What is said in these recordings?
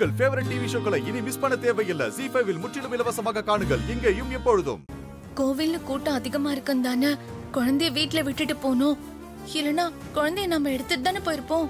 உங்கள் favourite TV ஷோக்களை இனி miss பண்ண தேவையில்லை ஜி ஃபைவில் முற்றிலும் இலவசமாக காணுங்கள் இங்கேயும் எப்பொழுதும் கோவில்ல கூட்டம் அதிகமா இருக்கும் தானே குழந்தைய வீட்ல விட்டுட்டு போனோம் இல்லனா குழந்தைய நம்ம எடுத்துட்டு தானே போயிருப்போம்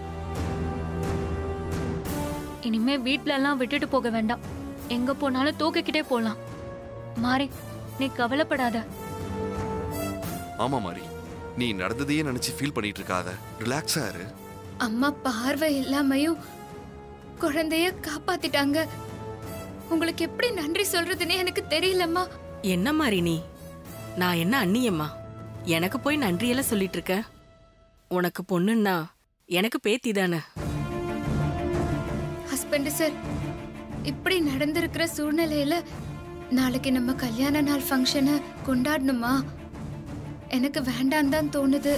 இனிமே வீட்ல எல்லாம் விட்டுட்டு போக வேண்டாம் எங்க போனாலும் தூக்கிக்கிட்டே போலாம் மாறி நீ கவலைப்படாத ஆமா மாரி நீ நடந்ததையே நினைச்சு ஃபீல் பண்ணிட்டு இருக்காத ரிலாக்ஸா இரு அம்மா பார்வை இல்லாமையும் குழந்தைய காப்பாத்திட்டாங்க உங்களுக்கு எப்படி நன்றி சொல்றதுன்னே எனக்கு தெரியலம்மா என்ன மாதிரி நீ நான் என்ன அண்ணியம்மா எனக்கு போய் நன்றியெல்லாம் சொல்லிட்டு இருக்க உனக்கு பொண்ணுன்னா எனக்கு பேத்தி தானே ஹஸ்பண்ட் சார் இப்படி நடந்திருக்கிற சூழ்நிலையில நாளைக்கு நம்ம கல்யாண நாள் ஃபங்க்ஷனை கொண்டாடணுமா எனக்கு வேண்டாம் தான் தோணுது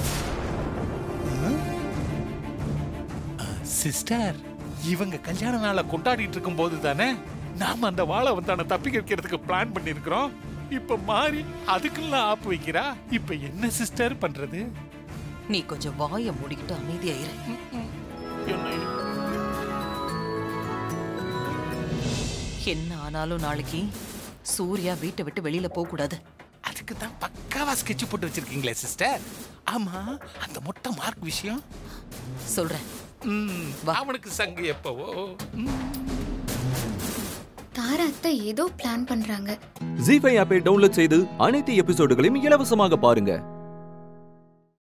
சிஸ்டர் இவங்க கல்யாண நாளை கொண்டாடிட்டு இருக்கும் போது தானே நாம அந்த வாழை வந்தான தப்பி வைக்கிறதுக்கு பிளான் பண்ணிருக்கிறோம் இப்ப மாறி அதுக்கெல்லாம் ஆப்பு வைக்கிறா இப்ப என்ன சிஸ்டர் பண்றது நீ கொஞ்சம் வாயை மூடிக்கிட்டு அமைதியா இரு என்ன- என்ன ஆனாலும் நாளைக்கு சூர்யா வீட்டை விட்டு வெளியில போக கூடாது அதுக்கு தான் பக்காவா ஸ்கெட்ச் போட்டு வச்சிருக்கீங்களே சிஸ்டர் ஆமா அந்த மொட்டை மார்க் விஷயம் சொல்றேன் ம், வா. அவனுக்கு சங்கு எப்பவோ ம். தாரா அத்தை ஏதோ பிளான் பண்றாங்க ஜி ஃபைவ் ஆப்பை டவுன்லோட் செய்து அனைத்து எபிசோடுகளையும் இலவசமாக பாருங்க